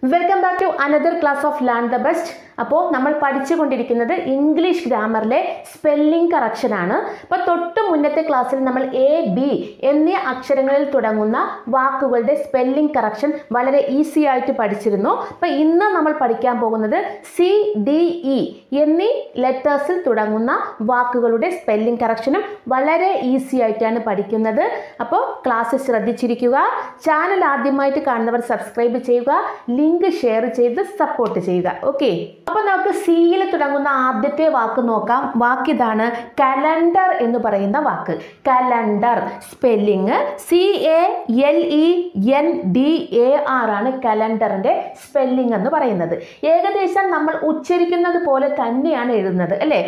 welcome back to another class of learn the best അപ്പോൾ നമ്മൾ പഠിച്ചുകൊണ്ടിരിക്കുന്നത് ഇംഗ്ലീഷ് ഗ്രാമറിലെ സ്പെല്ലിംഗ് കറക്ഷൻ ആണ് അപ്പോൾ തൊട്ട് മുന്നത്തെ ക്ലാസ്സിൽ നമ്മൾ എ ബി എന്നീ അക്ഷരങ്ങളിൽ തുടങ്ങുന്ന വാക്കുകളുടെ സ്പെല്ലിംഗ് കറക്ഷൻ വളരെ ഈസി ആയിട്ട് പഠിച്ചിരുന്നു അപ്പോൾ ഇന്ന് നമ്മൾ പഠിക്കാൻ പോകുന്നത് സി ഡി ഇ എന്നീ ലെറ്റേഴ്സിൽ തുടങ്ങുന്ന വാക്കുകളുടെ സ്പെല്ലിംഗ് കറക്ഷനും വളരെ ഈസി ആയിട്ടാണ് പഠിക്കുന്നത് അപ്പോൾ ക്ലാസ് ശ്രദ്ധിച്ചിരിക്കുക ചാനൽ ആദ്യമായിട്ട് കാണുന്നവർ സബ്സ്ക്രൈബ് ചെയ്യുക ലിങ്ക് ഷെയർ ചെയ്ത് സപ്പോർട്ട് ചെയ്യുക ഓക്കെ അപ്പോൾ നമുക്ക് സിയിൽ തുടങ്ങുന്ന ആദ്യത്തെ വാക്ക് നോക്കാം വാക്ക് ഇതാണ് കലണ്ടർ എന്ന് പറയുന്ന വാക്ക് calendar spelling C A L E N D A R ആണ് കലണ്ടറിന്റെ സ്പെല്ലിംഗ് എന്ന് പറയുന്നത് ഏകദേശം നമ്മൾ ഉച്ചരിക്കുന്നത് പോലെ തന്നെയാണ് എഴുതുന്നത് അല്ലേ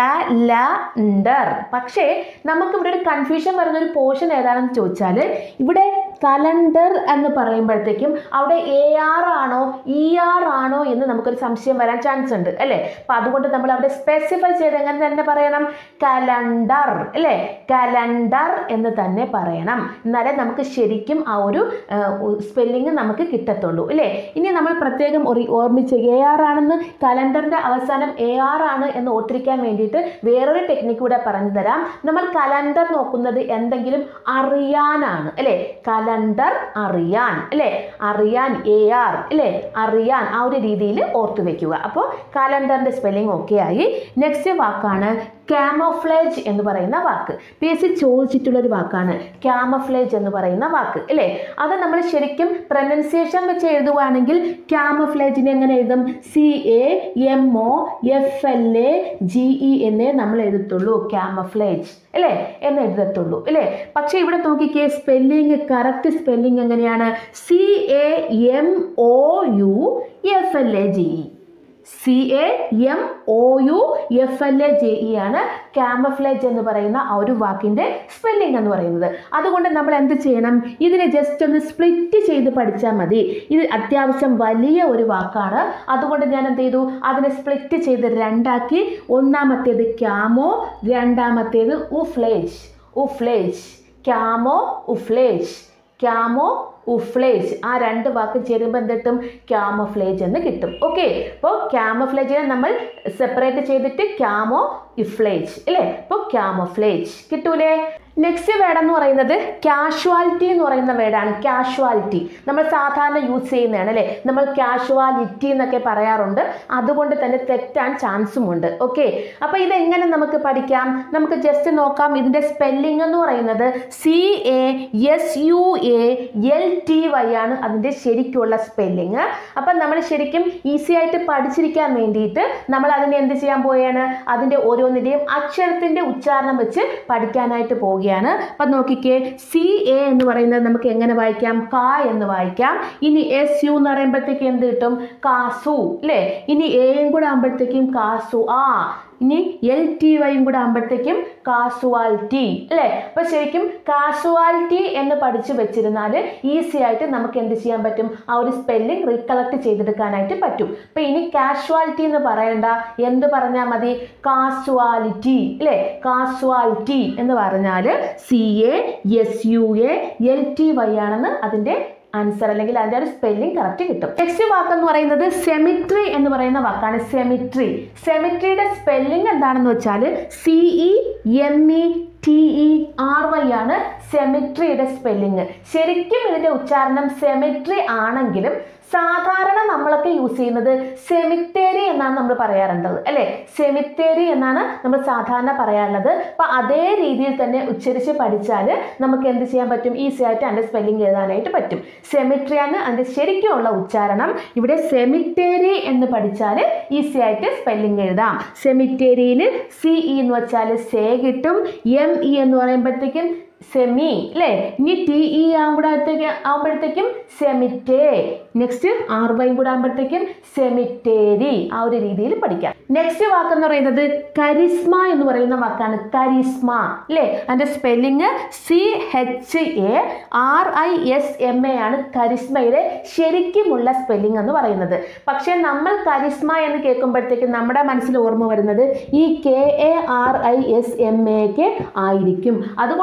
കലണ്ടർ പക്ഷേ നമുക്ക് ഇവിടെ ഒരു കൺഫ്യൂഷൻ വരുന്ന ഒരു പോർഷൻ ഏതാണെന്ന് ചോദിച്ചാൽ ഇവിടെ കലണ്ടർ എന്ന് പറയുമ്പോഴത്തേക്കും അവിടെ എ ആർ ആണോ ഇ ആർ ആണോ എന്ന് നമുക്കൊരു സംശയം വരാൻ ചാൻസ് ഉണ്ട് അല്ലേ അപ്പം അതുകൊണ്ട് നമ്മൾ അവിടെ സ്പെസിഫൈ ചെയ്ത് എങ്ങനെ തന്നെ പറയണം കലണ്ടർ അല്ലേ കലണ്ടർ എന്ന് തന്നെ പറയണം എന്നാലേ നമുക്ക് ശരിക്കും ആ ഒരു സ്പെല്ലിങ് നമുക്ക് കിട്ടത്തുള്ളൂ അല്ലേ ഇനി നമ്മൾ പ്രത്യേകം ഒരു ഓർമ്മിച്ച് എ ആർ ആണെന്ന് കലണ്ടറിൻ്റെ അവസാനം എ ആർ ആണ് എന്ന് ഓർത്തിരിക്കാൻ വേണ്ടിയിട്ട് വേറൊരു ടെക്നിക്ക് കൂടെ പറഞ്ഞു തരാം നമ്മൾ കലണ്ടർ നോക്കുന്നത് എന്തെങ്കിലും അറിയാനാണ് അല്ലേ കലണ്ടർ അറിയാൻ അല്ലേ അറിയാൻ എ ആർ അല്ലേ അറിയാൻ ആ ഒരു രീതിയിൽ ഓർത്തു വെക്കുക അപ്പോൾ കലണ്ടറിൻ്റെ സ്പെല്ലിംഗ് ഓക്കെ ആയി നെക്സ്റ്റ് വാക്കാണ് ക്യാമോഫ്ലേജ് എന്ന് പറയുന്ന വാക്ക് പി എസ് സി ചോദിച്ചിട്ടുള്ളൊരു വാക്കാണ് ക്യാമഫ്ലേജ് എന്ന് പറയുന്ന വാക്ക് അല്ലേ അത് നമ്മൾ ശരിക്കും പ്രൊനൗൺസിയേഷൻ വെച്ച് എഴുതുവാണെങ്കിൽ ക്യാമഫ്ലേജിനെ എങ്ങനെ എഴുതും C A M O F L A G E എന്നേ നമ്മൾ എഴുതത്തുള്ളൂ ക്യാമഫ്ലേജ് അല്ലേ എന്ന് എഴുതത്തുള്ളൂ അല്ലേ പക്ഷേ ഇവിടെ നോക്കിക്കേ സ്പെല്ലിങ് കറക്റ്റ് സ്പെല്ലിംഗ് എങ്ങനെയാണ് C A M O U F L A G E C A M O U F L A J E ആണ് ക്യാമഫ്ലേജ് എന്ന് പറയുന്ന ആ ഒരു വാക്കിൻ്റെ സ്പെല്ലിംഗ് എന്ന് പറയുന്നത് അതുകൊണ്ട് നമ്മൾ എന്ത് ചെയ്യണം ഇതിനെ ജസ്റ്റ് ഒന്ന് സ്പ്ലിറ്റ് ചെയ്ത് പഠിച്ചാൽ മതി ഇത് അത്യാവശ്യം വലിയ ഒരു വാക്കാണ് അതുകൊണ്ട് ഞാൻ എന്ത് ചെയ്തു അതിനെ സ്പ്ലിറ്റ് ചെയ്ത് രണ്ടാക്കി ഒന്നാമത്തേത് ക്യാമോ രണ്ടാമത്തേത് ഉഫ്ലേജ് ഉഫ്ലേജ് ക്യാമോ ഉഫ്ലേജ് ക്യാമോ ഉഫ്ലേജ് ആ രണ്ട് വാക്ക് ചേരുമ്പോൾ എന്തിട്ടും ക്യാമോഫ്ലേജ് എന്ന് കിട്ടും ഓക്കെ അപ്പോൾ ക്യാമോഫ്ലേജിനെ നമ്മൾ സെപ്പറേറ്റ് ചെയ്തിട്ട് ക്യാമോ ഇഫ്ലേജ് അല്ലേ അപ്പോൾ ക്യാമോഫ്ലേജ് കിട്ടൂലേ നെക്സ്റ്റ് വേർഡ് എന്ന് പറയുന്നത് കാഷ്വാലിറ്റി എന്ന് പറയുന്ന വേർഡാണ് കാഷ്വാലിറ്റി നമ്മൾ സാധാരണ യൂസ് ചെയ്യുന്നതാണ് അല്ലേ നമ്മൾ കാഷ്വാലിറ്റി എന്നൊക്കെ പറയാറുണ്ട് അതുകൊണ്ട് തന്നെ തെറ്റാൻ ചാൻസും ഉണ്ട് ഓക്കെ അപ്പോൾ ഇതെങ്ങനെ നമുക്ക് പഠിക്കാം നമുക്ക് ജസ്റ്റ് നോക്കാം ഇതിൻ്റെ സ്പെല്ലിംഗ് എന്ന് പറയുന്നത് C A S U A L T Y ആണ് അതിൻ്റെ ശരിക്കുള്ള സ്പെല്ലിങ് അപ്പം നമ്മൾ ശരിക്കും ഈസി ആയിട്ട് പഠിച്ചിരിക്കാൻ വേണ്ടിയിട്ട് നമ്മൾ അതിനെ എന്ത് ചെയ്യാൻ പോവുകയാണ് അതിൻ്റെ ഓരോന്നിൻ്റെയും അക്ഷരത്തിൻ്റെ ഉച്ചാരണം വെച്ച് പഠിക്കാനായിട്ട് പോവുകയാണ് അപ്പം നോക്കിക്കേ സി എ എന്ന് പറയുന്നത് നമുക്ക് എങ്ങനെ വായിക്കാം കാ എന്ന് വായിക്കാം ഇനി എസ് യു എന്ന് പറയുമ്പോഴത്തേക്ക് എന്ത് കിട്ടും കാസു അല്ലേ ഇനി എയും കൂടെ ആകുമ്പോഴത്തേക്കും കാസു ആ ഇനി എൽ ടി വൈയും കൂടെ ആകുമ്പോഴത്തേക്കും കാസുവാലിറ്റി അല്ലേ അപ്പോൾ ശരിക്കും കാസുവാലിറ്റി എന്ന് പഠിച്ചു വെച്ചിരുന്നാൽ ഈസി ആയിട്ട് നമുക്ക് എന്ത് ചെയ്യാൻ പറ്റും ആ ഒരു സ്പെല്ലിംഗ് റീകളക്ട് ചെയ്തെടുക്കാനായിട്ട് പറ്റും അപ്പോൾ ഇനി കാഷ്വാലിറ്റി എന്ന് പറയണ്ട എന്ത് പറഞ്ഞാൽ മതി കാസ്വാലിറ്റി അല്ലേ കാസ്വാലിറ്റി എന്ന് പറഞ്ഞാൽ C A S U A L T Y ആണെന്ന് അതിൻ്റെ ആൻസർ അല്ലെങ്കിൽ അതിൻ്റെ ഒരു സ്പെല്ലിംഗ് കറക്റ്റ് കിട്ടും നെക്സ്റ്റ് വാക്ക് എന്ന് പറയുന്നത് സെമിട്രി എന്ന് പറയുന്ന വാക്കാണ് സെമിട്രി സെമിട്രിയുടെ സ്പെല്ലിംഗ് എന്താണെന്ന് വെച്ചാൽ C E M E T E R Y ആണ് സെമിട്രിയുടെ സ്പെല്ലിംഗ് ശരിക്കും ഇതിൻ്റെ ഉച്ചാരണം സെമിട്രി ആണെങ്കിലും സാധാരണ നമ്മളൊക്കെ യൂസ് ചെയ്യുന്നത് സെമിത്തേരി എന്നാണ് നമ്മൾ പറയാറുള്ളത് അല്ലേ സെമിത്തേരി എന്നാണ് നമ്മൾ സാധാരണ പറയാറുള്ളത് അപ്പോൾ അതേ രീതിയിൽ തന്നെ ഉച്ചരിച്ച് പഠിച്ചാൽ നമുക്ക് എന്ത് ചെയ്യാൻ പറ്റും ഈസി ആയിട്ട് അതിൻ്റെ സ്പെല്ലിംഗ് എഴുതാനായിട്ട് പറ്റും സെമിട്രിയാണ് അതിൻ്റെ ശരിക്കുമുള്ള ഉച്ചാരണം ഇവിടെ സെമിത്തേരി എന്ന് പഠിച്ചാൽ ഈസി ആയിട്ട് സ്പെല്ലിംഗ് എഴുതാം സെമിത്തേരിയിൽ സി ഇ എന്ന് വെച്ചാൽ സേ കിട്ടും എം ഇ എന്ന് പറയുമ്പോഴത്തേക്കും സെമി അല്ലേ ഇനി ടി ഇ ആകുമ്പോഴത്തേക്ക് ആകുമ്പോഴത്തേക്കും സെമിറ്റേ നെക്സ്റ്റ് ആർ വൈയും കൂടെ ആകുമ്പോഴത്തേക്കും സെമിറ്റേരി ആ ഒരു രീതിയിൽ പഠിക്കാം നെക്സ്റ്റ് വാക്ക് എന്ന് പറയുന്നത് കരിസ്മ എന്ന് പറയുന്ന വാക്കാണ് കരിസ്മ അല്ലേ അതിൻ്റെ spelling C H A R I S M A ആണ് കരിസ്മയുടെ ശരിക്കുമുള്ള സ്പെല്ലിംഗ് എന്ന് പറയുന്നത് പക്ഷേ നമ്മൾ കരിസ്മ എന്ന് കേൾക്കുമ്പോഴത്തേക്കും നമ്മുടെ മനസ്സിൽ ഓർമ്മ വരുന്നത് ഈ K A R I S M എക്ക് ആയിരിക്കും അതുകൊണ്ട് ചിലപ്പോൾ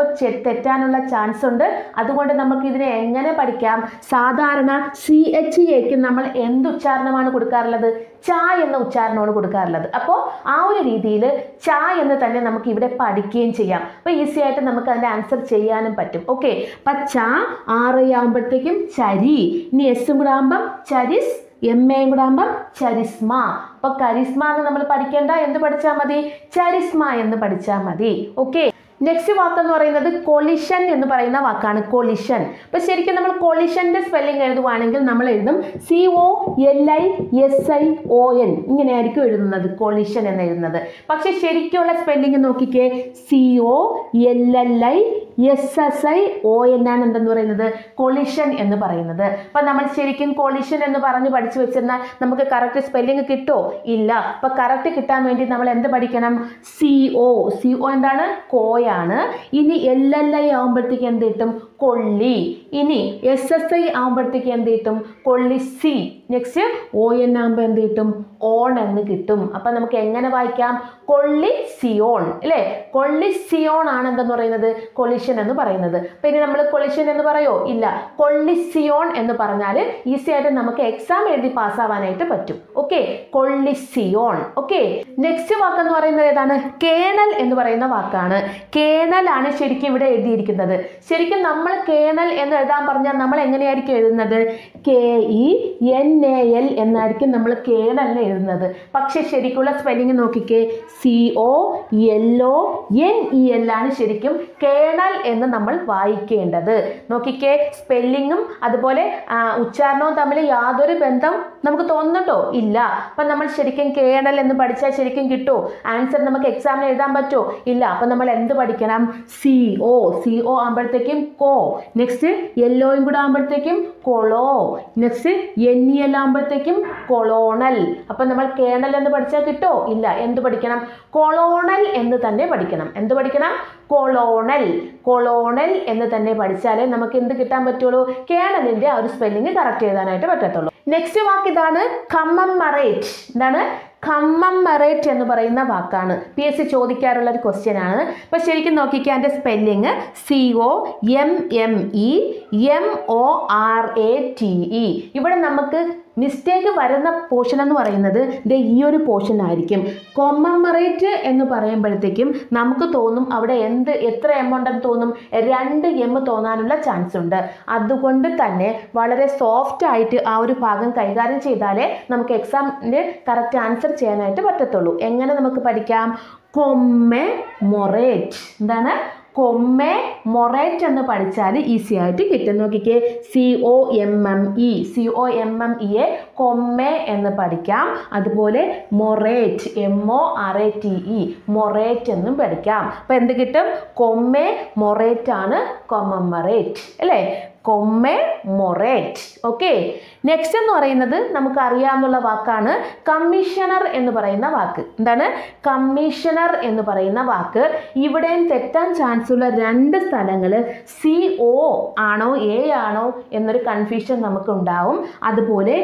ചിലപ്പോൾ ചെ- തെറ്റാനുള്ള ചാൻസ് ഉണ്ട് അതുകൊണ്ട് നമുക്ക് ഇതിനെ എങ്ങനെ പഠിക്കാം സാധാരണ സി എച്ച് എക്ക് നമ്മൾ എന്ത് ഉച്ചാരണമാണ് കൊടുക്കാറുള്ളത് ച എന്ന ഉച്ചാരണമാണ് കൊടുക്കാറുള്ളത് അപ്പോൾ ആ ഒരു രീതിയിൽ ച എന്ന് തന്നെ നമുക്ക് ഇവിടെ പഠിക്കുകയും ചെയ്യാം അപ്പോൾ ഈസി ആയിട്ട് നമുക്ക് അതിൻ്റെ ആൻസർ ചെയ്യാനും പറ്റും ഓക്കെ അപ്പം ച ആറ് ആകുമ്പോഴത്തേക്കും ചരി ഇനി എസും കൂടെ ആകുമ്പം ചരിസ് എം എയും കൂടെ ആകുമ്പം ചരിസ്മ അപ്പൊ കരിസ്മ എന്ന് നമ്മൾ പഠിക്കേണ്ട എന്ത് പഠിച്ചാൽ മതി ചരിസ്മ എന്ന് പഠിച്ചാൽ മതി ഓക്കെ നെക്സ്റ്റ് വാക്ക് എന്ന് പറയുന്നത് കൊളിഷൻ എന്ന് പറയുന്ന വാക്കാണ് കൊളിഷൻ അപ്പൊ ശരിക്കും നമ്മൾ കൊളിഷന്റെ സ്പെല്ലിംഗ് എഴുതുവാണെങ്കിൽ നമ്മൾ എഴുതും C O L I S I O N ഇങ്ങനെയായിരിക്കും എഴുതുന്നത് കൊളിഷൻ എന്ന് എഴുതുന്നത് പക്ഷെ ശരിക്കുള്ള സ്പെല്ലിംഗ് നോക്കിക്കേ C O L L I S S I O N ആണ് എന്തെന്ന് പറയുന്നത് കൊളിഷൻ എന്ന് പറയുന്നത് അപ്പൊ നമ്മൾ ശരിക്കും കൊളിഷൻ എന്ന് പറഞ്ഞ് പഠിച്ചു വെച്ചിരുന്നാൽ നമുക്ക് കറക്റ്റ് സ്പെല്ലിംഗ് കിട്ടോ ഇല്ല അപ്പൊ കറക്റ്റ് കിട്ടാൻ വേണ്ടി നമ്മൾ എന്ത് പഠിക്കണം സി ഒ സി ഒ എന്താണ് കോയാണ് ഇനി എൽ എൽ ഐ ആകുമ്പോഴത്തേക്ക് എന്ത് കിട്ടും കൊള്ളി ഇനി എസ് എസ് ഐ ആകുമ്പോഴത്തേക്ക് എന്ത് കിട്ടും കൊള്ളി സി നെക്സ്റ്റ് ഒ എൻ ആകുമ്പോൾ എന്ത് കിട്ടും ഓൺ എന്ന് കിട്ടും അപ്പൊ നമുക്ക് എങ്ങനെ വായിക്കാം കൊള്ളി സിയോൺ അല്ലേ കൊള്ളി സിയോൺ ആണ് എന്തെന്ന് പറയുന്നത് കൊളിഷൻ എന്ന് പറയുന്നത് അപ്പൊ ഇനി നമ്മൾ കൊളിഷൻ എന്ന് പറയോ ഇല്ല കൊള്ളി സിയോൺ എന്ന് പറഞ്ഞാൽ ഈസി ആയിട്ട് നമുക്ക് എക്സാം എഴുതി പാസ്സാവാനായിട്ട് പറ്റും ഓക്കെ കൊള്ളി സിയോൺ ഓക്കെ നെക്സ്റ്റ് വാക്ക് എന്ന് പറയുന്നത് ഏതാണ് കേണൽ എന്ന് പറയുന്ന വാക്കാണ് കേണൽ ആണ് ശരിക്കും ഇവിടെ എഴുതിയിരിക്കുന്നത് ശരിക്കും നമ്മൾ കേണൽ എന്ന് എഴുതാൻ പറഞ്ഞാൽ നമ്മൾ എങ്ങനെയായിരിക്കും എഴുതുന്നത് K E N A L എന്നായിരിക്കും നമ്മൾ കേണലിന് എഴുതുന്നത് പക്ഷെ ശരിക്കുള്ള സ്പെല്ലിംഗ് നോക്കിക്കേ C O L O N E L ആണ് ശരിക്കും കേണൽ എന്ന് നമ്മൾ വായിക്കേണ്ടത് നോക്കിക്കേ സ്പെല്ലിങ്ങും അതുപോലെ ആ, ഉച്ചാരണവും തമ്മിൽ യാതൊരു ബന്ധം നമുക്ക് തോന്നുന്നുണ്ടോ ഇല്ല അപ്പം നമ്മൾ ശരിക്കും കേണൽ എന്ന് പഠിച്ചാൽ ശരിക്കും കിട്ടുമോ ആൻസർ നമുക്ക് എക്സാമിന് എഴുതാൻ പറ്റുമോ ഇല്ല അപ്പം നമ്മൾ എന്ത് പഠിക്കണം സി ഒ സി ഒ ആകുമ്പോഴത്തേക്കും കോ നെക്സ്റ്റ് യെല്ലോയും കൂടെ ആകുമ്പോഴത്തേക്കും colo next N E L ആകുമ്പോഴത്തേക്കും കൊളോണൽ അപ്പം നമ്മൾ കേണൽ എന്ന് പഠിച്ചാൽ കിട്ടുമോ ഇല്ല എന്ത് പഠിക്കണം കൊളോണൽ എന്ന് തന്നെ പഠിക്കണം എന്ത് പഠിക്കണം കൊളോണൽ കൊളോണൽ എന്ന് തന്നെ പഠിച്ചാലേ നമുക്ക് എന്ത് കിട്ടാൻ പറ്റുള്ളൂ കേണലിന്റെ ആ ഒരു സ്പെല്ലിംഗ് കറക്റ്റ് എഴുതാനായിട്ട് പറ്റത്തുള്ളൂ നെക്സ്റ്റ് വാക്ക് ഇതാണ് കമ്മറേറ്റ് എന്താണ് കമ്മറേറ്റ് എന്ന് പറയുന്ന വാക്കാണ് പി എസ് സി ചോദിക്കാറുള്ള ഒരു ക്വസ്റ്റ്യൻ ആണ് അപ്പോൾ ശരിക്കും നോക്കിക്കാൻ എൻ്റെ spelling C O M M E M O R A T E ഇവിടെ നമുക്ക് മിസ്റ്റേക്ക് വരുന്ന പോർഷൻ എന്ന് പറയുന്നത് ദേ ഈ ഒരു പോർഷൻ ആയിരിക്കും കൊമ്മറേറ്റ് എന്ന് പറയുമ്പോഴത്തേക്കും നമുക്ക് തോന്നും അവിടെ എന്ത് എത്ര എം ഉണ്ടെന്ന് തോന്നും രണ്ട് എം തോന്നാനുള്ള ചാൻസ് ഉണ്ട് അതുകൊണ്ട് തന്നെ വളരെ സോഫ്റ്റ് ആയിട്ട് ആ ഒരു ഭാഗം കൈകാര്യം ചെയ്താലേ നമുക്ക് എക്സാമിന് കറക്റ്റ് ആൻസർ ചെയ്യാനായിട്ട് പറ്റത്തുള്ളൂ എങ്ങനെ നമുക്ക് പഠിക്കാം കൊമ്മെ മൊറേറ്റ് എന്താണ് കൊമ്മെ മൊറേറ്റ് എന്ന് പഠിച്ചാൽ ഈസി ആയിട്ട് കിട്ടും നോക്കിക്കേ C O M M E C O M M ഇയെ കൊമ്മെ എന്ന് പഠിക്കാം അതുപോലെ morate M O R A T E morate എന്നും പഠിക്കാം അപ്പം എന്ത് കിട്ടും കൊമ്മെ മൊറേറ്റ് ആണ് കൊമ്മറേറ്റ് അല്ലേ കൊമ്മെ മൊറേറ്റ് ഓക്കെ നെക്സ്റ്റ് എന്ന് പറയുന്നത് നമുക്ക് അറിയാവുന്ന വാക്കാണ് കമ്മീഷണർ എന്ന് പറയുന്ന വാക്ക് എന്താണ് കമ്മീഷണർ എന്ന് പറയുന്ന വാക്ക് ഇവിടെയും തെറ്റാൻ ചാൻസ് ഉള്ള രണ്ട് സ്ഥലങ്ങൾ സി ഒ ആണോ എ ആണോ എന്നൊരു കൺഫ്യൂഷൻ നമുക്ക് ഉണ്ടാവും അതുപോലെ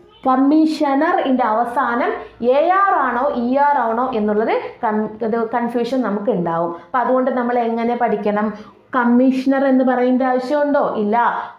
കമ്മീഷണറിൻ്റെ അവസാനം എ ആർ ആണോ ഇ ആർ ആണോ എന്നുള്ളത് കൺഫ്യൂഷൻ നമുക്ക് ഉണ്ടാവും അപ്പം അതുകൊണ്ട് നമ്മൾ എങ്ങനെ പഠിക്കണം കമ്മീഷണർ എന്ന് പറയേണ്ട ആവശ്യമുണ്ടോ ഇല്ല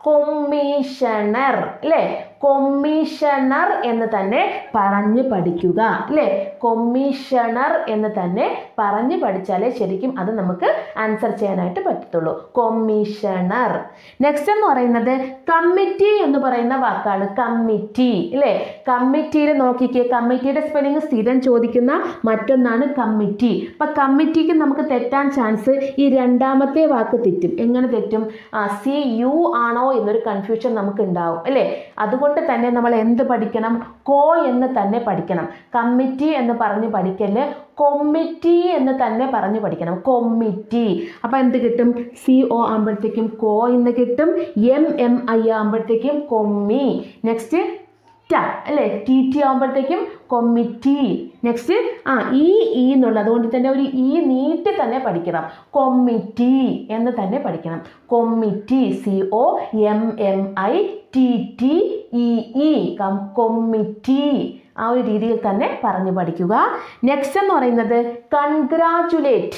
കൊമ്മീഷണർ അല്ലേ കൊമ്മീഷണർ എന്ന് തന്നെ പറഞ്ഞ് പഠിക്കുക അല്ലേ കൊമ്മീഷണർ എന്ന് തന്നെ പറഞ്ഞ് പഠിച്ചാലേ ശരിക്കും അത് നമുക്ക് ആൻസർ ചെയ്യാനായിട്ട് പറ്റത്തുള്ളൂ കൊമ്മീഷണർ നെക്സ്റ്റ് എന്ന് പറയുന്നത് കമ്മിറ്റി എന്ന് പറയുന്ന വാക്കാണ് കമ്മിറ്റി അല്ലേ കമ്മിറ്റിയിൽ നോക്കിക്കേ കമ്മിറ്റിയുടെ സ്പെല്ലിംഗ് സ്ഥിരം ചോദിക്കുന്ന മറ്റൊന്നാണ് കമ്മിറ്റി അപ്പം കമ്മിറ്റിക്ക് നമുക്ക് തെറ്റാൻ ചാൻസ് ഈ രണ്ടാമത്തെ വാക്ക് തെറ്റും എങ്ങനെ തെറ്റും സി യു ആണോ എന്നൊരു കൺഫ്യൂഷൻ നമുക്ക് ഉണ്ടാവും അല്ലേ അതുകൊണ്ട് തന്നെ നമ്മൾ എന്ത് പഠിക്കണം കോ എന്ന് തന്നെ പഠിക്കണം കമ്മിറ്റി എന്ന് പറഞ്ഞ് പഠിക്കല് കൊമ്മിറ്റി എന്ന് തന്നെ പറഞ്ഞ് പഠിക്കണം കൊമ്മിറ്റി അപ്പം എന്ത് കിട്ടും സി ഒ ആകുമ്പോഴത്തേക്കും കോ എന്ന് കിട്ടും എം എം ഐ ആകുമ്പോഴത്തേക്കും കൊമ്മി നെക്സ്റ്റ് ട അല്ലേ ടി ടി ആകുമ്പോഴത്തേക്കും കൊമ്മിറ്റി നെക്സ്റ്റ് ആ ഈ ഈ എന്നുള്ളത് അതുകൊണ്ട് തന്നെ ഒരു ഈ നീട്ടി തന്നെ പഠിക്കണം കൊമ്മിറ്റി എന്ന് തന്നെ പഠിക്കണം committee C O M M I T T E E com committee ആ ഒരു രീതിയിൽ തന്നെ പറഞ്ഞു പഠിക്കുക നെക്സ്റ്റ് എന്ന് പറയുന്നത് കൺഗ്രാറ്റുലേറ്റ്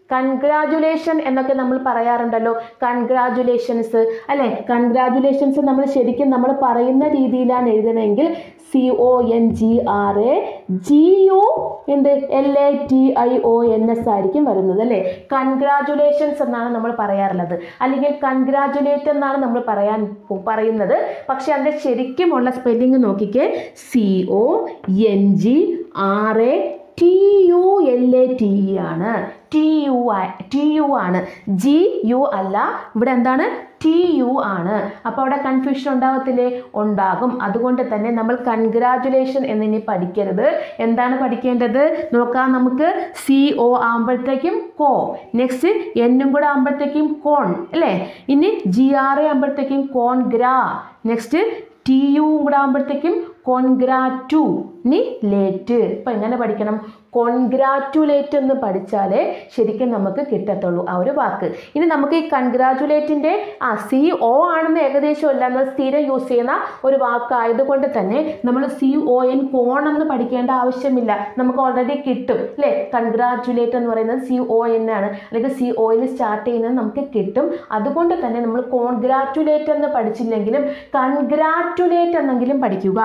കൺഗ്രാജുലേഷൻ എന്നൊക്കെ നമ്മൾ പറയാറുണ്ടല്ലോ കൺഗ്രാജുലേഷൻസ് അല്ലെ കൺഗ്രാജുലേഷൻസ് നമ്മൾ ശരിക്കും നമ്മൾ പറയുന്ന രീതിയിലാണ് എഴുതണമെങ്കിൽ C O N G R A G U എന്ത് L A T I O N S ആയിരിക്കും വരുന്നത് അല്ലേ കൺഗ്രാജുലേഷൻസ് എന്നാണ് നമ്മൾ പറയാറുള്ളത് അല്ലെങ്കിൽ കൺഗ്രാജുലേറ്റ് എന്നാണ് നമ്മൾ പറയാൻ പറയുന്നത് പക്ഷെ അതിൻ്റെ ശരിക്കുമുള്ള സ്പെല്ലിംഗ് നോക്കിക്കേ C O N G R A T U L A T E ആണ് ടി യു ടി യു ആണ് ജി യു അല്ല ഇവിടെ എന്താണ് ടി യു ആണ് അപ്പോൾ അവിടെ കൺഫ്യൂഷൻ ഉണ്ടാകത്തില്ലേ ഉണ്ടാകും അതുകൊണ്ട് തന്നെ നമ്മൾ കൺഗ്രാജുലേഷൻ എന്നിനി പഠിക്കരുത് എന്താണ് പഠിക്കേണ്ടത് നോക്കാം നമുക്ക് സി ഒ ആകുമ്പോഴത്തേക്കും കോ നെക്സ്റ്റ് എന്നും കൂടെ ആകുമ്പോഴത്തേക്കും കോൺ അല്ലേ ഇനി ജി ആർ എ ആകുമ്പോഴത്തേക്കും con gra next T U കൂടെ ആകുമ്പോഴത്തേക്കും കോൺഗ്രാറ്റു ഇനി ലേറ്റ് ഇപ്പം എങ്ങനെ പഠിക്കണം കോൺഗ്രാറ്റുലേറ്റ് എന്ന് പഠിച്ചാലേ ശരിക്കും നമുക്ക് കിട്ടത്തുള്ളൂ ആ ഒരു വാക്ക് ഇനി നമുക്ക് ഈ കൺഗ്രാറ്റുലേറ്റിൻ്റെ ആ സി ഒ ആണെന്ന് ഏകദേശം അല്ല നമ്മൾ സ്ഥിരം യൂസ് ചെയ്യുന്ന ഒരു വാക്കായതുകൊണ്ട് തന്നെ നമ്മൾ സി ഒ എൻ കോൺ എന്ന് പഠിക്കേണ്ട ആവശ്യമില്ല നമുക്ക് ഓൾറെഡി കിട്ടും അല്ലേ കൺഗ്രാറ്റുലേറ്റ് എന്ന് പറയുന്നത് സി ഒ എൻ ആണ് അല്ലെങ്കിൽ സി ഒ എൻ സ്റ്റാർട്ട് ചെയ്യുന്നത് നമുക്ക് കിട്ടും അതുകൊണ്ട് തന്നെ നമ്മൾ കോൺഗ്രാറ്റുലേറ്റ് എന്ന് പഠിച്ചില്ലെങ്കിലും കൺഗ്രാറ്റുലേറ്റ് എന്നെങ്കിലും പഠിക്കുക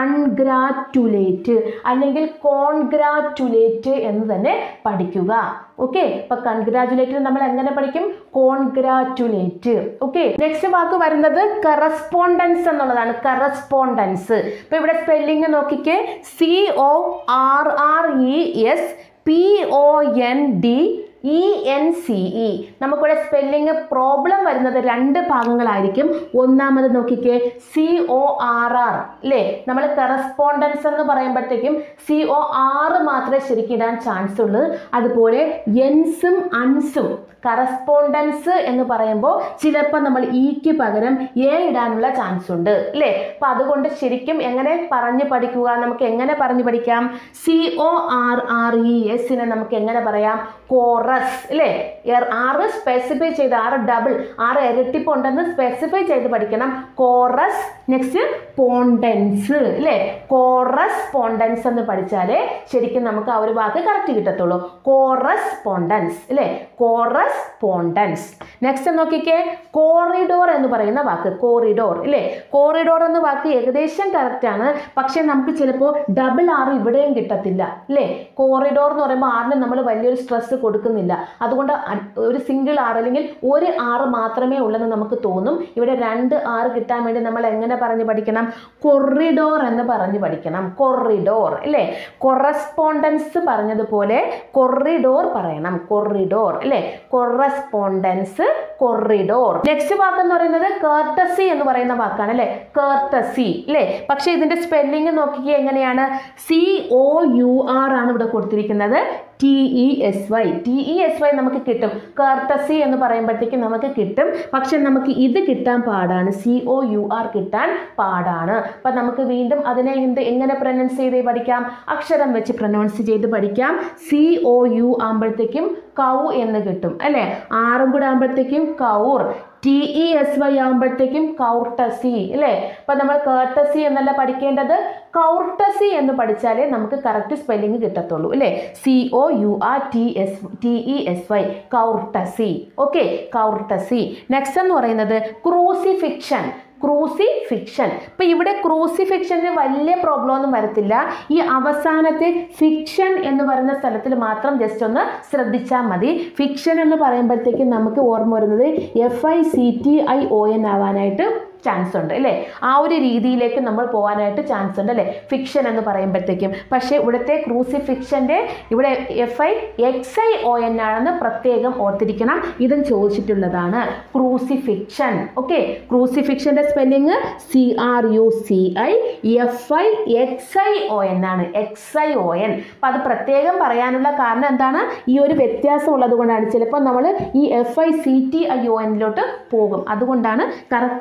കൺഗ്രാറ്റുലേറ്റ് അല്ലെങ്കിൽ കോൺഗ്രാറ്റുലേറ്റ് എന്ന് തന്നെ പഠിക്കുക ഓക്കെ ഇപ്പൊ കൺഗ്രാറ്റുലേറ്റ് നമ്മൾ എങ്ങനെ പഠിക്കും കോൺഗ്രാറ്റുലേറ്റ് ഓക്കെ നെക്സ്റ്റ് വാക്ക് വരുന്നത് കറസ്പോണ്ടൻസ് എന്നുള്ളതാണ് കറസ്പോണ്ടൻസ് ഇപ്പൊ ഇവിടെ സ്പെല്ലിംഗ് നോക്കിക്കേ C O R R E S P O N D E N C E നമുക്കിവിടെ സ്പെല്ലിംഗ് പ്രോബ്ലം വരുന്നത് രണ്ട് ഭാഗങ്ങളായിരിക്കും ഒന്നാമത് നോക്കിക്കേ സി ഒ ആർ ആർ അല്ലേ നമ്മൾ കറസ്പോണ്ടൻസ് എന്ന് പറയുമ്പോഴത്തേക്കും സി ഒ ആറ് മാത്രമേ ശരിക്കും ഇടാൻ ചാൻസ് ഉള്ളൂ അതുപോലെ എൻസും അൻസും കറസ്പോണ്ടൻസ് എന്ന് പറയുമ്പോൾ ചിലപ്പോൾ നമ്മൾ ഇക്ക് പകരം എ ഇടാനുള്ള ചാൻസ് ഉണ്ട് അല്ലേ അപ്പം അതുകൊണ്ട് ശരിക്കും എങ്ങനെ പറഞ്ഞു പഠിക്കുക നമുക്ക് എങ്ങനെ പറഞ്ഞു പഠിക്കാം C O R R E എസിനെ നമുക്ക് എങ്ങനെ പറയാം കോറസ് അല്ലേ ആറ് സ്പെസിഫൈ ചെയ്ത് ആറ് ഡബിൾ ആറ് ഇരട്ടിപ്പ് ഉണ്ടെന്ന് സ്പെസിഫൈ ചെയ്ത് പഠിക്കണം കോറസ് നെക്സ്റ്റ് പോണ്ടൻസ് അല്ലേ കോറസ് പോണ്ടൻസ് എന്ന് പഠിച്ചാലേ ശരിക്കും നമുക്ക് ആ ഒരു വാക്ക് കറക്റ്റ് കിട്ടത്തുള്ളൂ കോറസ് പോണ്ടൻസ് അല്ലേ കോറസ് പോണ്ടൻസ് നെക്സ്റ്റ് നോക്കിക്കേ കോറിഡോർ എന്ന് പറയുന്ന വാക്ക് കോറിഡോർ അല്ലേ കോറിഡോർ എന്ന വാക്ക് ഏകദേശം കറക്റ്റ് ആണ് പക്ഷെ നമുക്ക് ചിലപ്പോൾ ഡബിൾ ആർ ഇവിടെയും കിട്ടത്തില്ല അല്ലേ കോറിഡോർ എന്ന് പറയുമ്പോൾ ആറിന് നമ്മൾ വലിയൊരു സ്ട്രെസ് കൊടുക്കുന്നില്ല അതുകൊണ്ട് അ- ഒരു സിംഗിൾ ആർ അല്ലെങ്കിൽ ഒരു ആറ് മാത്രമേ ഉള്ളെന്ന് നമുക്ക് തോന്നും ഇവിടെ രണ്ട് ആറ് കിട്ടാൻ വേണ്ടി നമ്മൾ എങ്ങനെ പറഞ്ഞു പഠിക്കണം കൊറിഡോർ എന്ന് പറഞ്ഞു പഠിക്കണം കൊറിഡോർ അല്ലേ കൊറസ്പോണ്ടൻസ് പറഞ്ഞതുപോലെ കൊറിഡോർ പറയണം കൊറിഡോർ അല്ലേ കൊറസ്പോണ്ടൻസ് കൊറിഡോർ നെക്സ്റ്റ് വാക്ക് എന്ന് പറയുന്നത് കേർട്ടസി എന്ന് പറയുന്ന വാക്കാണ് അല്ലേ കേർട്ടസി അല്ലേ പക്ഷേ ഇതിന്റെ സ്പെല്ലിംഗ് നോക്കിക്കുക എങ്ങനെയാണ് സി ഒ യു ആർ ആണ് ഇവിടെ കൊടുത്തിരിക്കുന്നത് T E S Y T E S Y നമുക്ക് കിട്ടും കർട്ടസി എന്ന് പറയുമ്പോഴത്തേക്കും നമുക്ക് കിട്ടും പക്ഷെ നമുക്ക് ഇത് കിട്ടാൻ പാടാണ് സി ഒ യു ആർ കിട്ടാൻ പാടാണ് അപ്പം നമുക്ക് വീണ്ടും അതിനെ എന്ത് എങ്ങനെ പ്രൊനൗൺസ് ചെയ്ത് പഠിക്കാം അക്ഷരം വെച്ച് പ്രൊനൗൺസ് ചെയ്ത് പഠിക്കാം സി ഒ യു ആകുമ്പോഴത്തേക്കും കൗ എന്ന് കിട്ടും അല്ലേ ആറും കൂടെ ആകുമ്പോഴത്തേക്കും cour T E S Y ആകുമ്പോഴത്തേക്കും കൗർട്ടസി അല്ലേ അപ്പൊ നമ്മൾ കേർട്ടസി എന്നല്ല പഠിക്കേണ്ടത് കൗർട്ടസി എന്ന് പഠിച്ചാലേ നമുക്ക് കറക്റ്റ് സ്പെല്ലിംഗ് കിട്ടത്തുള്ളൂ അല്ലേ C O U R T S T E S Y courtesy okay courtesy next എന്ന് പറയുന്നത് ക്രൂസിഫിക്ഷൻ ക്രൂസിഫിക്ഷൻ ഇപ്പൊ ഇവിടെ ക്രൂസിഫിക്ഷന് വലിയ പ്രോബ്ലം ഒന്നും വരത്തില്ല ഈ അവസാനത്തെ ഫിക്ഷൻ എന്ന് പറയുന്ന സ്ഥലത്തിൽ മാത്രം ജസ്റ്റ് ഒന്ന് ശ്രദ്ധിച്ചാൽ മതി ഫിക്ഷൻ എന്ന് പറയുമ്പോഴത്തേക്കും നമുക്ക് ഓർമ്മ വരുന്നത് F I C T I O N ആവാനായിട്ട് ചാൻസ് ഉണ്ട് അല്ലേ ആ ഒരു രീതിയിലേക്ക് നമ്മൾ പോകാനായിട്ട് ചാൻസ് ഉണ്ട് അല്ലേ ഫിക്ഷൻ എന്ന് പറയുമ്പോഴത്തേക്കും പക്ഷേ ഇവിടുത്തെ ക്രൂസിഫിക്ഷൻ്റെ ഇവിടെ F I X I O N ആണെന്ന് പ്രത്യേകം ഓർത്തിരിക്കണം ഇതും ചോദിച്ചിട്ടുള്ളതാണ് ക്രൂസിഫിക്ഷൻ ഓക്കെ ക്രൂസിഫിക്ഷൻ്റെ spelling C R U C I F I X I O N ആണ് എക്സ് ഐ ഒ എൻ അപ്പം അത് പ്രത്യേകം പറയാനുള്ള കാരണം എന്താണ് ഈ ഒരു വ്യത്യാസം ഉള്ളത് കൊണ്ടാണ് ചിലപ്പോൾ നമ്മൾ ഈ F I C T I O എന്നിലോട്ട് പോകും അതുകൊണ്ടാണ് കറക്റ്റ് ഇത് പ്രത്യേകം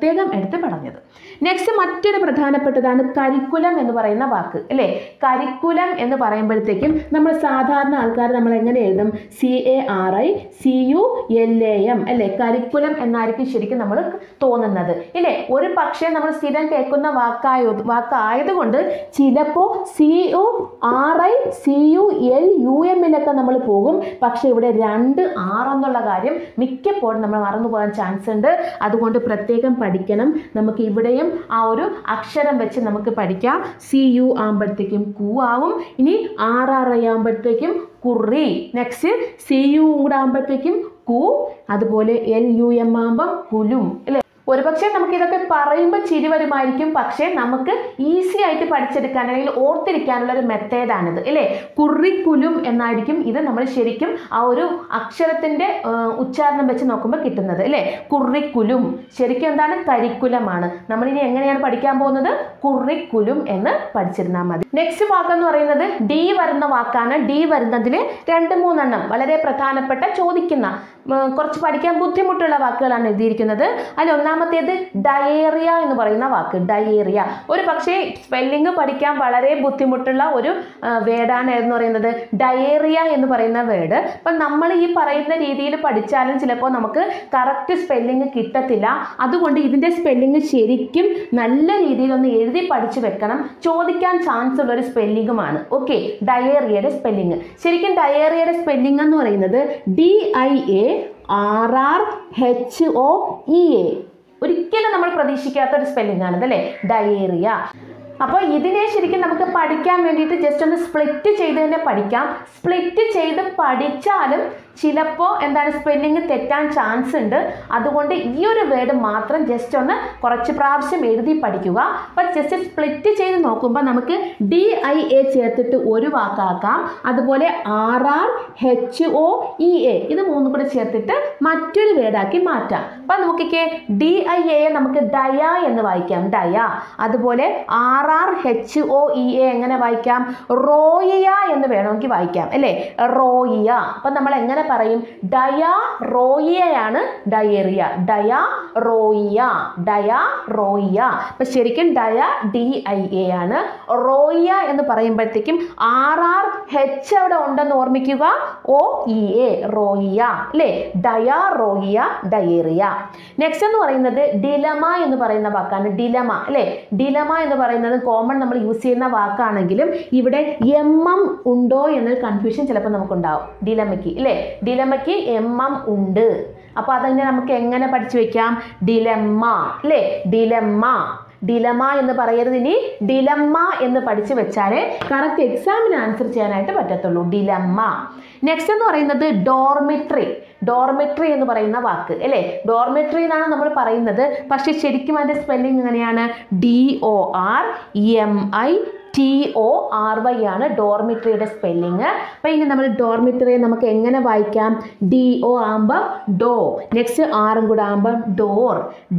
പ്രത്യേകം എടുത്ത് പറഞ്ഞത് നെക്സ്റ്റ് മറ്റൊരു പ്രധാനപ്പെട്ടതാണ് കരിക്കുലം എന്ന് പറയുന്ന വാക്ക് അല്ലേ കരിക്കുലം എന്ന് പറയുമ്പോഴത്തേക്കും നമ്മൾ സാധാരണ ആൾക്കാർ നമ്മൾ എങ്ങനെ എഴുതും C A R I C U L A M അല്ലേ കരിക്കുലം എന്നായിരിക്കും ശരിക്കും നമ്മൾ തോന്നുന്നത് ഇല്ലേ ഒരു പക്ഷേ നമ്മൾ സ്ഥിരം കേൾക്കുന്ന വാക്കായ വാക്കായതുകൊണ്ട് ചിലപ്പോൾ C U R I C U L U എമ്മിലൊക്കെ നമ്മൾ പോകും പക്ഷേ ഇവിടെ രണ്ട് ആർ എന്നുള്ള കാര്യം മിക്കപ്പോഴും നമ്മൾ മറന്നു പോകാൻ ചാൻസ് ഉണ്ട് അതുകൊണ്ട് പ്രത്യേകം പഠിക്കണം നമുക്ക് ഇവിടെയും ആ ഒരു അക്ഷരം വെച്ച് നമുക്ക് പഠിക്കാം സി യു ആകുമ്പോഴത്തേക്കും കു ആവും ഇനി ആർ ആർ ഐ ആകുമ്പോഴത്തേക്കും കുറി നെക്സ്റ്റ് സി യു കൂടെ ആകുമ്പോഴത്തേക്കും കു അതുപോലെ എൽ യു എം ആകുമ്പോൾ കുലും അല്ലേ ഒരുപക്ഷെ നമുക്ക് ഇതൊക്കെ പറയുമ്പോൾ ചിരി വരുമായിരിക്കും പക്ഷേ നമുക്ക് ഈസി ആയിട്ട് പഠിച്ചെടുക്കാൻ അല്ലെങ്കിൽ ഓർത്തിരിക്കാനുള്ള ഒരു മെത്തേഡാണിത് അല്ലേ കുറിക്കുലും എന്നായിരിക്കും ഇത് നമ്മൾ ശരിക്കും ആ ഒരു അക്ഷരത്തിൻ്റെ ഉച്ചാരണം വെച്ച് നോക്കുമ്പോൾ കിട്ടുന്നത് അല്ലേ കുറിക്കുലും ശരിക്കും എന്താണ് കരിക്കുലമാണ് നമ്മളിനി എങ്ങനെയാണ് പഠിക്കാൻ പോകുന്നത് കുറിക്കുലും എന്ന് പഠിച്ചിരുന്നാൽ മതി നെക്സ്റ്റ് വാക്കെന്ന് പറയുന്നത് ഡി വരുന്ന വാക്കാണ് ഡി വരുന്നതിൽ രണ്ട് മൂന്നെണ്ണം വളരെ പ്രധാനപ്പെട്ട ചോദിക്കുന്ന ഉം, കുറച്ച് പഠിക്കാൻ ബുദ്ധിമുട്ടുള്ള വാക്കുകളാണ് എഴുതിയിരിക്കുന്നത് അതിൽ ഒന്നാമത്തേത് ഡയേറിയ എന്ന് പറയുന്ന വാക്ക് ഡയേറിയ ഒരു പക്ഷേ സ്പെല്ലിംഗ് പഠിക്കാൻ വളരെ ബുദ്ധിമുട്ടുള്ള ഒരു വേർഡാണ് എന്ന് പറയുന്നത് ഡയേറിയ എന്ന് പറയുന്ന വേർഡ് അപ്പം നമ്മൾ ഈ പറയുന്ന രീതിയിൽ പഠിച്ചാലും ചിലപ്പോൾ നമുക്ക് കറക്റ്റ് സ്പെല്ലിംഗ് കിട്ടത്തില്ല അതുകൊണ്ട് ഇതിൻ്റെ സ്പെല്ലിംഗ് ശരിക്കും നല്ല രീതിയിൽ ഒന്ന് എഴുതി പഠിച്ചു വെക്കണം ചോദിക്കാൻ ചാൻസ് ഉള്ള ഒരു സ്പെല്ലിങ്ങുമാണ് ഓക്കെ ഡയേറിയയുടെ സ്പെല്ലിംഗ് ശരിക്കും ഡയേറിയയുടെ സ്പെല്ലിംഗ് എന്ന് പറയുന്നത് D I A R R H O E A ഒരിക്കലും നമ്മൾ പ്രതീക്ഷിക്കാത്ത ഒരു സ്പെല്ലിംഗ് ആണ് ഇതല്ലേ ഡയേറിയ അപ്പോൾ ഇതിനെ ശരിക്കും നമുക്ക് പഠിക്കാൻ വേണ്ടിയിട്ട് ജസ്റ്റ് ഒന്ന് സ്പ്ലിറ്റ് ചെയ്ത് തന്നെ പഠിക്കാം സ്പ്ലിറ്റ് ചെയ്ത് പഠിച്ചാലും ചിലപ്പോൾ എന്താണ് സ്പെല്ലിംഗ് തെറ്റാൻ ചാൻസ് ഉണ്ട് അതുകൊണ്ട് ഈ ഒരു വേർഡ് മാത്രം ജസ്റ്റ് ഒന്ന് കുറച്ച് പ്രാവശ്യം എഴുതി പഠിക്കുക അപ്പം ജസ്റ്റ് സ്പ്ലിറ്റ് ചെയ്ത് നോക്കുമ്പോൾ നമുക്ക് ഡി ഐ എ ചേർത്തിട്ട് ഒരു വാക്കാക്കാം അതുപോലെ R R H O E A ഇത് മൂന്നും കൂടെ ചേർത്തിട്ട് മറ്റൊരു വേർഡാക്കി മാറ്റാം അപ്പം നമുക്കൊക്കെ ഡി ഐ എ നമുക്ക് ഡയ എന്ന് വായിക്കാം ഡയ അതുപോലെ R R H O E A എങ്ങനെ വായിക്കാം റോയിയ എന്ന് വേണമെങ്കിൽ വായിക്കാം അല്ലേ റോയിയ അപ്പം നമ്മൾ എങ്ങനെ പറയും ഡയ റോയിയയാണ് ഡയേറിയ ഡയ റോയിയ ഡയ റോയിയ അപ്പം ശരിക്കും ഡയ ഡി ഐ എ ആണ് റോയിയ എന്ന് പറയുമ്പോഴത്തേക്കും ആർ ആർ എച്ച് അവിടെ ഉണ്ടെന്ന് ഓർമ്മിക്കുക ഒ ഇ എ റോയിയ അല്ലേ ഡയ റോയിയ ഡയേറിയ നെക്സ്റ്റ് എന്ന് പറയുന്നത് ഡിലമ എന്ന് പറയുന്ന വാക്കാണ് ഡിലമ അല്ലേ ഡിലമ എന്ന് പറയുന്നത് കോമൺ നമ്മൾ യൂസ് ചെയ്യുന്ന വാക്കാണെങ്കിലും ഇവിടെ എം എം ഉണ്ടോ എന്നൊരു കൺഫ്യൂഷൻ ചിലപ്പോൾ നമുക്കുണ്ടാവും ഡിലമയ്ക്ക് അല്ലേ ഡിലമയ്ക്ക് എം എം ഉണ്ട് അപ്പോൾ അതങ്ങനെ നമുക്ക് എങ്ങനെ പഠിച്ചു വെക്കാം ഡിലമ്മ അല്ലേ ഡിലമ്മ ഡിലമ എന്ന് പറയരുത് ഇനി ഡിലമ്മ എന്ന് പഠിച്ചു വെച്ചാലേ കറക്റ്റ് എക്സാമിന് ആൻസർ ചെയ്യാനായിട്ട് പറ്റത്തുള്ളൂ ഡിലമ്മ നെക്സ്റ്റ് എന്ന് പറയുന്നത് ഡോർമിട്രി ഡോർമിട്രി എന്ന് പറയുന്ന വാക്ക് അല്ലേ ഡോർമിട്രി എന്നാണ് നമ്മൾ പറയുന്നത് പക്ഷേ ശരിക്കും അതിൻ്റെ സ്പെല്ലിംഗ് എങ്ങനെയാണ് D O R M I T O R Y ആണ് ഡോർമിട്രിയുടെ സ്പെല്ലിങ് അപ്പോൾ ഇനി നമ്മൾ ഡോർമിട്രിയെ നമുക്ക് എങ്ങനെ വായിക്കാം ഡി ഒ ആകുമ്പോൾ ഡോ നെക്സ്റ്റ് ആറും കൂടെ ആകുമ്പോൾ ഡോർ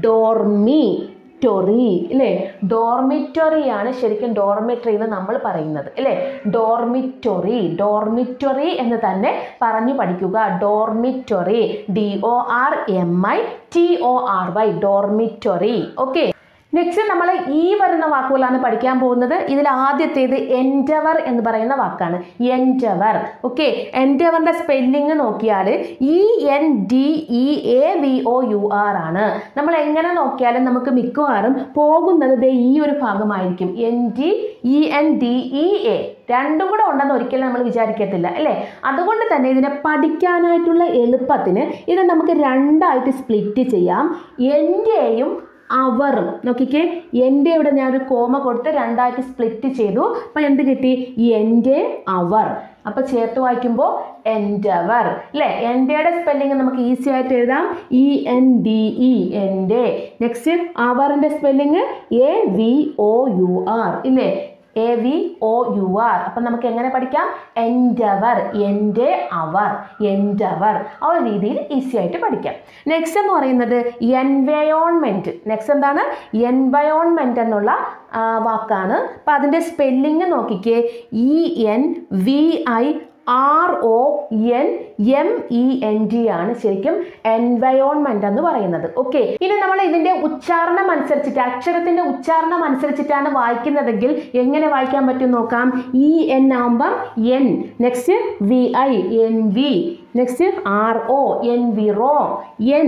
ഡോർമി ടൊറി അല്ലേ ഡോർമിറ്ററി ആണ് ശരിക്കും ഡോർമിറ്ററി എന്ന് നമ്മൾ പറയുന്നത് അല്ലേ ഡോർമിറ്റൊറി ഡോർമിറ്ററി എന്ന് തന്നെ പറഞ്ഞു പഠിക്കുക dormitory D O R M I T O R Y dormitory okay next നമ്മൾ ഈ വരുന്ന വാക്കുകളാണ് പഠിക്കാൻ പോകുന്നത് ഇതിൽ ആദ്യത്തേത് എൻഡവർ എന്ന് പറയുന്ന വാക്കാണ് എൻഡവർ ഓക്കെ എൻഡവറിൻ്റെ സ്പെല്ലിങ് നോക്കിയാൽ E N D E A V O U R ആണ് നമ്മൾ എങ്ങനെ നോക്കിയാലും നമുക്ക് മിക്കവാറും പോകുന്നത് ദേ ഈ ഒരു ഭാഗമായിരിക്കും N D E N D E A രണ്ടും കൂടെ ഉണ്ടെന്ന് ഒരിക്കലും നമ്മൾ വിചാരിക്കത്തില്ല അല്ലേ അതുകൊണ്ട് തന്നെ ഇതിനെ പഠിക്കാനായിട്ടുള്ള എളുപ്പത്തിന് ഇത് നമുക്ക് രണ്ടായിട്ട് സ്പ്ലിറ്റ് ചെയ്യാം എൻ്റെയും അവറും നോക്കിക്കേ എൻ്റെ ഇവിടെ ഞാനൊരു കോമ കൊടുത്ത് രണ്ടായിട്ട് സ്പ്ലിറ്റ് ചെയ്തു അപ്പം എന്ത് കിട്ടി എൻ്റെ അവർ അപ്പോൾ ചേർത്ത് വായിക്കുമ്പോൾ എൻഡവർ അല്ലേ എൻ്റെയുടെ സ്പെല്ലിങ് നമുക്ക് ഈസി ആയിട്ട് എഴുതാം ഇ എൻ ഡി ഇ എൻ്റെ നെക്സ്റ്റ് അവറിൻ്റെ spelling A V O U R ഇല്ലേ A V O U R അപ്പം നമുക്ക് എങ്ങനെ പഠിക്കാം എൻഡവർ എൻ്റെ അവർ എൻഡവർ ആ ഒരു രീതിയിൽ ഈസി ആയിട്ട് പഠിക്കാം നെക്സ്റ്റ് എന്ന് പറയുന്നത് എൻവയോൺമെൻറ്റ് നെക്സ്റ്റ് എന്താണ് എൻവയോൺമെൻറ്റ് എന്നുള്ള ആ, വാക്കാണ് അപ്പം അതിൻ്റെ സ്പെല്ലിങ് നോക്കിക്കേ E N V I R O N M E N D ആണ് ശരിക്കും എൻവയോൺമെന്റ് എന്ന് പറയുന്നത് ഓക്കെ ഇനി നമ്മൾ ഇതിന്റെ ഉച്ചാരണം അനുസരിച്ചിട്ട് അക്ഷരത്തിന്റെ ഉച്ചാരണം അനുസരിച്ചിട്ടാണ് വായിക്കുന്നതെങ്കിൽ എങ്ങനെ വായിക്കാൻ പറ്റും നോക്കാം ഇ എൻ ആകുമ്പം N next V I N V next R O enviro N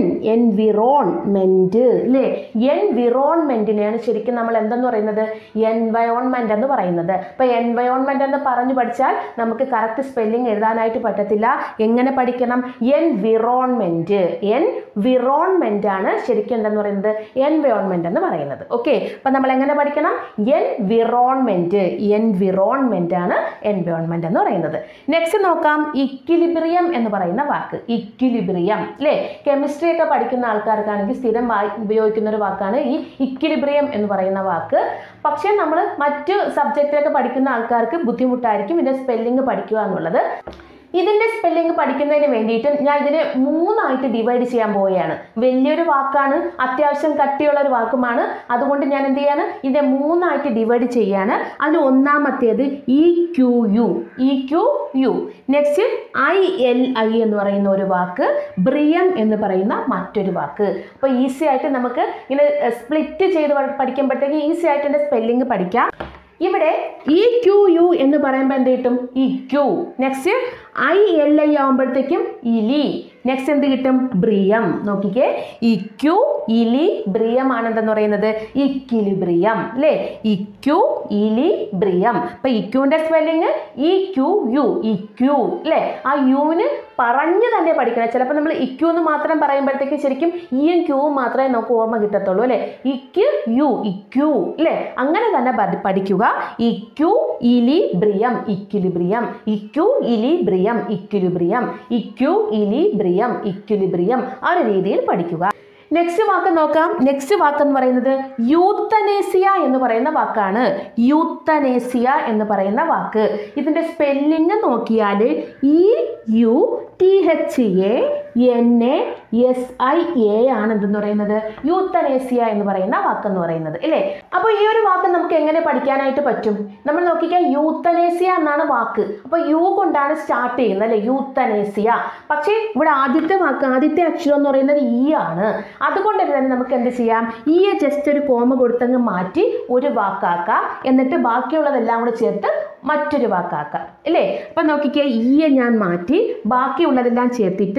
environment അല്ലേ എൻവിറോൺമെന്റിനെയാണ് ശരിക്കും നമ്മൾ എന്തെന്ന് പറയുന്നത് എൻവയോൺമെന്റ് എന്ന് പറയുന്നത് അപ്പൊ എൻവയോൺമെന്റ് എന്ന് പറഞ്ഞു പഠിച്ചാൽ നമുക്ക് കറക്റ്റ് സ്പെല്ലിംഗ് എഴുതാനായിട്ട് പറ്റത്തില്ല എങ്ങനെ പഠിക്കണം എൻവിറോൺമെന്റ് എൻവിറോൺമെന്റ് ആണ് ശരിക്കും എന്തെന്ന് പറയുന്നത് എൻവയോൺമെന്റ് എന്ന് പറയുന്നത് ഓക്കെ അപ്പൊ നമ്മൾ എങ്ങനെ പഠിക്കണം എൻവിറോൺമെന്റ് എൻവിറോൺമെന്റ് ആണ് എൻവയോൺമെന്റ് എന്ന് പറയുന്നത് നെക്സ്റ്റ് നോക്കാം ഇക്വിലിബ്രിയം എന്ന് പറയുന്ന വാക്ക് ഇക്വിലിബ്രിയം അല്ലേ കെമിസ്ട്രി ഒക്കെ പഠിക്കുന്ന ആൾക്കാർക്കാണെങ്കിൽ സ്ഥിരം വായി ഉപയോഗിക്കുന്ന ഒരു വാക്കാണ് ഈ ഇക്വിലിബ്രിയം എന്ന് പറയുന്ന വാക്ക് പക്ഷേ നമ്മൾ മറ്റ് സബ്ജക്റ്റിലൊക്കെ പഠിക്കുന്ന ആൾക്കാർക്ക് ബുദ്ധിമുട്ടായിരിക്കും ഇതിന്റെ സ്പെല്ലിംഗ് പഠിക്കുക എന്നുള്ളത് ഇതിന്റെ സ്പെല്ലിംഗ് പഠിക്കുന്നതിന് വേണ്ടിയിട്ട് ഞാൻ ഇതിനെ മൂന്നായിട്ട് ഡിവൈഡ് ചെയ്യാൻ പോവുകയാണ് വലിയൊരു വാക്കാണ് അത്യാവശ്യം കട്ടിയുള്ള ഒരു വാക്കുമാണ് അതുകൊണ്ട് ഞാൻ എന്ത് ചെയ്യാണ് ഇതിനെ മൂന്നായിട്ട് ഡിവൈഡ് ചെയ്യാണ് അതിൽ ഒന്നാമത്തേത് E Q U E Q U next I L I എന്ന് പറയുന്ന ഒരു വാക്ക് ബ്രിയം എന്ന് പറയുന്ന മറ്റൊരു വാക്ക് അപ്പോൾ ഈസി ആയിട്ട് നമുക്ക് ഇങ്ങനെ സ്പ്ലിറ്റ് ചെയ്ത് പഠിക്കുമ്പോഴത്തേക്ക് ഈസി ആയിട്ട് എൻ്റെ സ്പെല്ലിംഗ് പഠിക്കാം ഇവിടെ ഇ ക്യു യു എന്ന് പറയുമ്പോൾ എന്ത് കിട്ടും E Q next I L I ആകുമ്പോഴത്തേക്കും ഇലി നെക്സ്റ്റ് എന്ത് കിട്ടും ബ്രിയം നോക്കിക്കേ ഇക്യു ഇലി ബ്രിയം ആണ് എന്തെന്ന് പറയുന്നത് ഇക്വിലിബ്രിയം അല്ലേ ഇക്യു ഇലി ബ്രിയം അപ്പൊ ഇക്യുവിന്റെ spelling E Q U equ അല്ലേ ആ യുവിന് പറഞ്ഞു തന്നെ പഠിക്കണം ചിലപ്പോൾ നമ്മൾ ഇക്യു എന്ന് മാത്രം പറയുമ്പോഴത്തേക്കും ശരിക്കും ഇയും ക്യൂവും മാത്രമേ നമുക്ക് ഓർമ്മ കിട്ടത്തുള്ളൂ അല്ലേ ഇക്യു യു ഇക്യു അല്ലേ അങ്ങനെ തന്നെ പഠി- പഠിക്കുക equilibrium equilibrium equilibrium equilibrium equilibrium equilibrium ആ ഒരു രീതിയിൽ പഠിക്കുക നെക്സ്റ്റ് വാക്ക് നോക്കാം നെക്സ്റ്റ് വാക്ക് എന്ന് പറയുന്നത് യൂത്തനേസിയ എന്ന് പറയുന്ന വാക്കാണ് യൂത്തനേസിയ എന്ന് പറയുന്ന വാക്ക് ഇതിന്റെ സ്പെല്ലിംഗ് നോക്കിയാൽ E U T H A N A S I A ആണ് എന്തെന്ന് പറയുന്നത് യൂത്തനേസിയ എന്ന് പറയുന്ന വാക്കെന്ന് പറയുന്നത് അല്ലേ അപ്പോൾ ഈ ഒരു വാക്ക് നമുക്ക് എങ്ങനെ പഠിക്കാനായിട്ട് പറ്റും നമ്മൾ നോക്കിക്കാൻ യൂത്തനേസിയ എന്നാണ് വാക്ക് അപ്പോൾ യു കൊണ്ടാണ് സ്റ്റാർട്ട് ചെയ്യുന്നത് അല്ലേ യൂത്തനേസിയ പക്ഷേ ഇവിടെ ആദ്യത്തെ വാക്ക് ആദ്യത്തെ അക്ഷരം എന്ന് പറയുന്നത് ഇ ആണ് അതുകൊണ്ട് തന്നെ നമുക്ക് എന്ത് ചെയ്യാം ഈയെ ജസ്റ്റ് ഒരു കോമ കൊടുത്തങ്ങ് മാറ്റി ഒരു വാക്കാക്കാം എന്നിട്ട് ബാക്കിയുള്ളതെല്ലാം കൂടെ ചേർത്ത് മറ്റൊരു വാക്കാക്കാം അല്ലേ അപ്പൊ നോക്കിക്കേ ഈയെ ഞാൻ മാറ്റി ബാക്കിയുള്ളതെല്ലാം ചേർത്തിട്ട്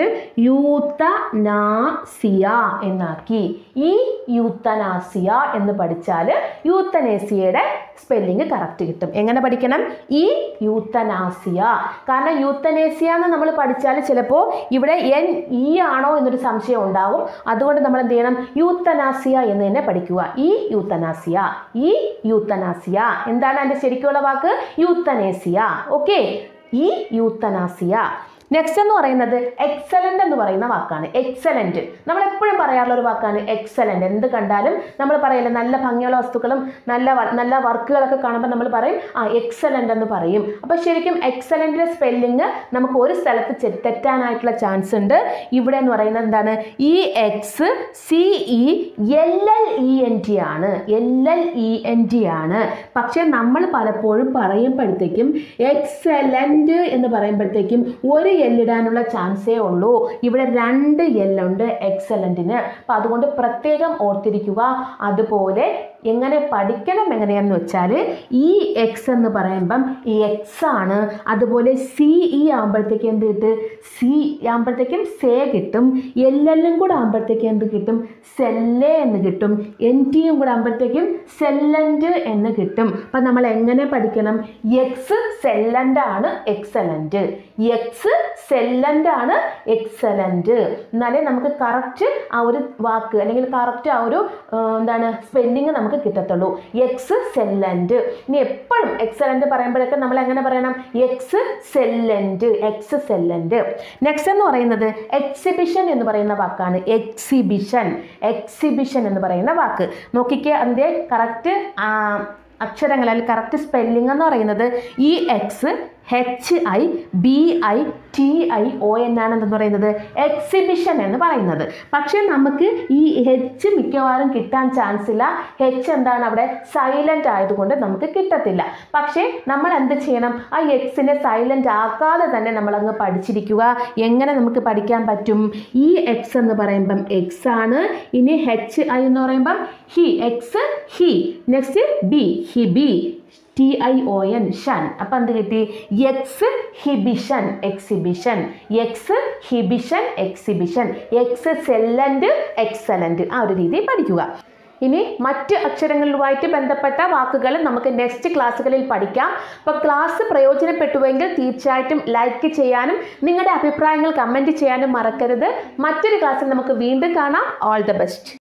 യൂത്തനാസിയ എന്നാക്കി ഈ യൂത്തനാസിയ എന്ന് പഠിച്ചാൽ യൂത്തനേസിയയുടെ സ്പെല്ലിംഗ് കറക്റ്റ് കിട്ടും എങ്ങനെ പഠിക്കണം ഈ യൂത്തനാസിയ കാരണം യൂത്തനേസിയ എന്ന് നമ്മൾ പഠിച്ചാൽ ചിലപ്പോൾ ഇവിടെ എൻ ഇ ആണോ എന്നൊരു സംശയം ഉണ്ടാവും അതുകൊണ്ട് നമ്മൾ എന്ത് ചെയ്യണം യൂത്തനാസിയ എന്ന് തന്നെ പഠിക്കുക ഈ യൂത്തനാസിയ ഈ യൂത്തനാസിയ എന്താണ് അതിൻ്റെ ശരിക്കുള്ള വാക്ക് യൂത്തനേസിയ ഓക്കെ ഈ യൂത്തനാസിയ നെക്സ്റ്റ് എന്ന് പറയുന്നത് എക്സലന്റ് എന്ന് പറയുന്ന വാക്കാണ് എക്സലന്റ് നമ്മൾ എപ്പോഴും പറയാറുള്ള ഒരു വാക്കാണ് എക്സലന്റ് എന്ത് കണ്ടാലും നമ്മൾ പറയില്ല നല്ല ഭംഗിയുള്ള വസ്തുക്കളും നല്ല വ- നല്ല വർക്കുകളൊക്കെ കാണുമ്പോൾ നമ്മൾ പറയും ആ എക്സലന്റ് എന്ന് പറയും അപ്പോൾ ശരിക്കും എക്സലന്റിന്റെ സ്പെല്ലിങ് നമുക്ക് ഒരു സ്ഥലത്ത് ചെ- തെറ്റാനായിട്ടുള്ള ചാൻസ് ഉണ്ട് ഇവിടെ എന്ന് പറയുന്നത് എന്താണ് E X C E L L E N T ആണ് L L E N T ആണ് പക്ഷെ നമ്മൾ പലപ്പോഴും പറയുമ്പോഴത്തേക്കും എക്സലന്റ് എന്ന് പറയുമ്പോഴത്തേക്കും ഒരു എല്ലിടാനുള്ള ചാൻസേ ഉള്ളൂ ഇവിടെ രണ്ട് എല്ലുണ്ട് എക്സലന്റിന് അപ്പം അതുകൊണ്ട് പ്രത്യേകം ഓർത്തിരിക്കുക അതുപോലെ എങ്ങനെ പഠിക്കണം എങ്ങനെയാന്ന് വെച്ചാൽ ഈ എക്സ് എന്ന് പറയുമ്പം ഈ എക്സ് ആണ് അതുപോലെ സി ഇ ആകുമ്പോഴത്തേക്ക് എന്ത് കിട്ടും സി ആകുമ്പോഴത്തേക്കും സേ കിട്ടും എൽ എല്ലും കൂടെ ആകുമ്പോഴത്തേക്ക് എന്ത് കിട്ടും സെല്ലെ എന്ന് കിട്ടും എൻ ടിയും കൂടെ ആകുമ്പോഴത്തേക്കും സെല്ലൻ്റ് എന്ന് കിട്ടും അപ്പം നമ്മൾ എങ്ങനെ പഠിക്കണം എക്സ് സെല്ലൻ്റ് ആണ് എക്സലൻ്റ് എക്സ് സെല്ലൻ്റ് ആണ് എക്സലൻ്റ് എന്നാലേ നമുക്ക് കറക്റ്റ് ആ ഒരു വാക്ക് അല്ലെങ്കിൽ കറക്റ്റ് ആ ഒരു ആ, എന്താണ് സ്പെല്ലിങ് നമുക്ക് കിട്ടത്തുള്ളൂ എക്സ് സെല്ലൻ്റ് ഇനി എപ്പോഴും എക്സലൻ്റ് പറയുമ്പോഴൊക്കെ നമ്മൾ എങ്ങനെ പറയണം excellent excellent next എന്ന് പറയുന്നത് എക്സിബിഷൻ എന്ന് പറയുന്ന വാക്കാണ് എക്സിബിഷൻ എക്സിബിഷൻ എന്ന് പറയുന്ന വാക്ക് നോക്കിക്കേ അതിൻ്റെ കറക്റ്റ് അക്ഷരങ്ങൾ അല്ലെങ്കിൽ കറക്റ്റ് സ്പെല്ലിംഗ് എന്ന് പറയുന്നത് E X H I B I T I O എന്നാണ് എന്തെന്ന് പറയുന്നത് എക്സിബിഷൻ എന്ന് പറയുന്നത് പക്ഷേ നമുക്ക് ഈ എച്ച് മിക്കവാറും കിട്ടാൻ ചാൻസ് ഇല്ല എച്ച് എന്താണ് അവിടെ സൈലന്റ് ആയതുകൊണ്ട് നമുക്ക് കിട്ടത്തില്ല പക്ഷേ നമ്മൾ എന്ത് ചെയ്യണം ആ എക്സിനെ സൈലന്റ് ആക്കാതെ തന്നെ നമ്മൾ അങ്ങ് പഠിച്ചിരിക്കുക എങ്ങനെ നമുക്ക് പഠിക്കാൻ പറ്റും ഈ എക്സ് എന്ന് പറയുമ്പം എക്സ് ആണ് ഇനി എച്ച് ഐ എന്ന് പറയുമ്പം hi X hi next B hi B T I O N shun അപ്പം എന്ത് കിട്ടി exhibition exhibition exhibition exhibition excellent excellent ആ ഒരു രീതി പഠിക്കുക ഇനി മറ്റ് അക്ഷരങ്ങളുമായിട്ട് ബന്ധപ്പെട്ട വാക്കുകൾ നമുക്ക് നെക്സ്റ്റ് ക്ലാസ്സുകളിൽ പഠിക്കാം അപ്പോൾ ക്ലാസ് പ്രയോജനപ്പെട്ടുവെങ്കിൽ തീർച്ചയായിട്ടും ലൈക്ക് ചെയ്യാനും നിങ്ങളുടെ അഭിപ്രായങ്ങൾ കമൻറ്റ് ചെയ്യാനും മറക്കരുത് മറ്റൊരു ക്ലാസ്സിൽ നമുക്ക് വീണ്ടും കാണാം ഓൾ ദ ബെസ്റ്റ്